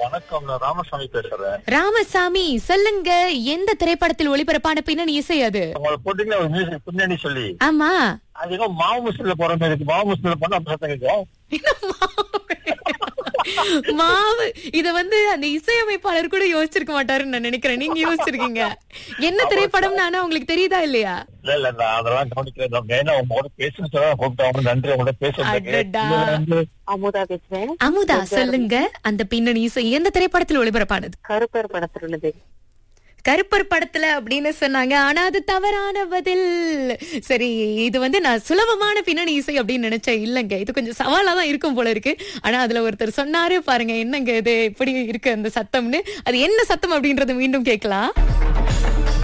வணக்கம் நான் ராமசாமி பேசுறேன் ராமசாமி சொல்லுங்க எந்த திரைப்படத்தில் ஒளிபரப்பான பின்னணி இசை அது உங்களை போட்டீங்களா ஒரு மியூசிக் பின்னணி சொல்லி ஆமா அது ஏதோ மாவு முஸ்ல போற மாதிரி இருக்கு மாவு முஸ்ல போனா அப்படி சத்தம் கேட்கும் மாவு இத வந்து அந்த இசையமைப்பாளர் கூட யோசிச்சிருக்க மாட்டாருன்னு நான் நினைக்கிறேன் நீங்க யோசிச்சிருக்கீங்க என்ன திரைப்படம் ஆனா உங்களுக்கு தெரியுதா இல்லையா இல்ல இல்ல நான் அதெல்லாம் கவனிக்கிறேன் நான் மெயினா உங்களோட பேசுன்னு சொல்ல கூப்பிட்டேன் நன்றி உங்களோட பேசுறதுக்கு அடடா. இதுல வந்து அமுதா பேசுறேன் அமுதா சொல்லுங்க அந்த பின்னணி இசை எந்த திரைப்படத்தில் ஒளிபரப்பானது கருப்பர் படத்துல உள்ளது கருப்பர் படத்துல அப்படின்னு சொன்னாங்க ஆனா அது தவறான பதில் சரி இது வந்து நான் சுலபமான பின்னணி இசை அப்படின்னு நினைச்சேன் இல்லைங்க இது கொஞ்சம் சவாலா தான் இருக்கும் போல இருக்கு ஆனா அதுல ஒருத்தர் சொன்னாரு பாருங்க என்னங்க இது இப்படி இருக்கு அந்த சத்தம்னு அது என்ன சத்தம் அப்படின்றத மீண்டும் கேட்கலாம்